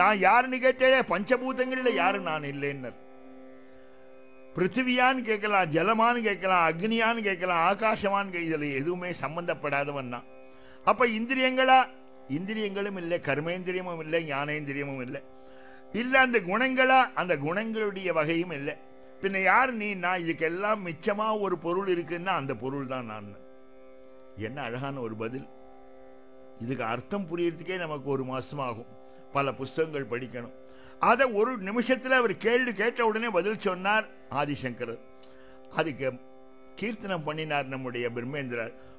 நான் யாருன்னு கேட்டே பஞ்சபூதங்கள்ல யாரு நான் இல்லைன்னர் பிருத்திவியான்னு கேட்கலாம் ஜலமான்னு கேட்கலாம் அக்னியான்னு கேட்கலாம் ஆகாசமான்னு கே- இதுல எதுவுமே சம்பந்தப்படாதவன் தான் அப்ப இந்திரியங்களா இந்திரியங்களும் இல்லை கர்மேந்திரியமும் இல்லை ஞானேந்திரியமும் இல்லை இல்ல அந்த குணங்களா அந்த குணங்களுடைய வகையும் இல்லை பின்ன யார் நீ நான் இதுக்கெல்லாம் மிச்சமா ஒரு பொருள் இருக்குன்னா அந்த பொருள் தான் நான் என்ன அழகான ஒரு பதில் இதுக்கு அர்த்தம் புரியறதுக்கே நமக்கு ஒரு மாசம் ஆகும் பல புஸ்தகங்கள் படிக்கணும் அதை ஒரு நிமிஷத்துல அவர் கேள்வி கேட்ட உடனே பதில் சொன்னார் ஆதிசங்கரர் அதுக்கு கீர்த்தனம் பண்ணினார் நம்முடைய பிரம்மேந்திரர்